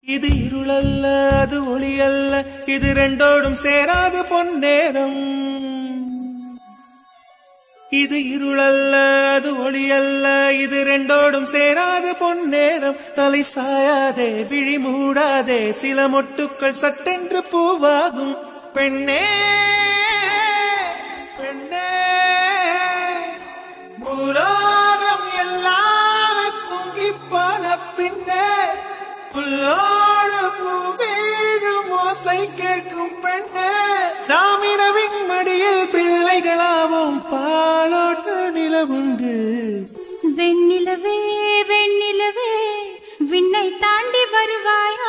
இது இருளல்ல அது ஒளி அல்ல இது ரெண்டோடும் சேராது பொன்னேரம் இது இருளல்ல அது ஒளி அல்ல இது ரெண்டோடும் சேராது பொன்னேரம் தலை சாயாதே விழி மூடாதே சில மொட்டுக்கள் சட்டென்று பூவாகும் பெண்ணே பெண்ணே பூலோகம் எல்லாமே தூங்கி போன பின்னே புல்லோடு பூவீழும் ஓசை கேட்கும் பெண்ணே நாம் இரவின் மடியில் பிள்ளைகளாவோம் பாலோடு நிலவுண்டு வெண்ணிலவே வெண்ணிலவே விண்ணை தாண்டி வருவாயா